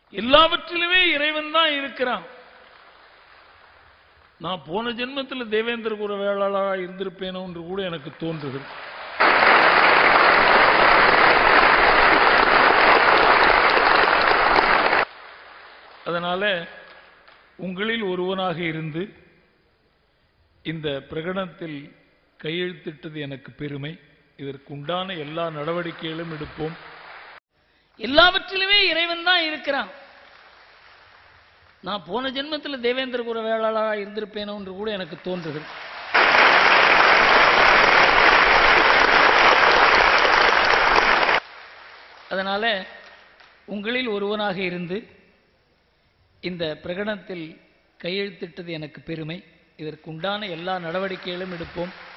எல்லாவற்றிலுமே இறைவன் தான் இருக்கிறான் நான் போன ஜென்மத்தில் தேவேந்திர குல வேளாளராக இருந்திருப்பேனோ என்று கூட எனக்கு தோன்றுகிறது அதனால உங்களில் ஒருவனாக இருந்து இந்த பிரகடனத்தில் கையெழுத்திட்டது எனக்கு பெருமை இதற்கு உண்டான எல்லா நடவடிக்கைகளும் எடுப்போம் எல்லாவற்றிலுமே இறைவன் தான் இருக்கிறான் நான் போன ஜென்மத்தில் தேவேந்திர குல வேளாளராக இருந்திருப்பேனோ என்று கூட எனக்கு தோன்றுகிறது அதனால உங்களில் ஒருவனாக இருந்து இந்த பிரகடனத்தில் கையெழுத்திட்டது எனக்கு பெருமை இதற்கு உண்டான எல்லா நடவடிக்கைகளும் எடுப்போம்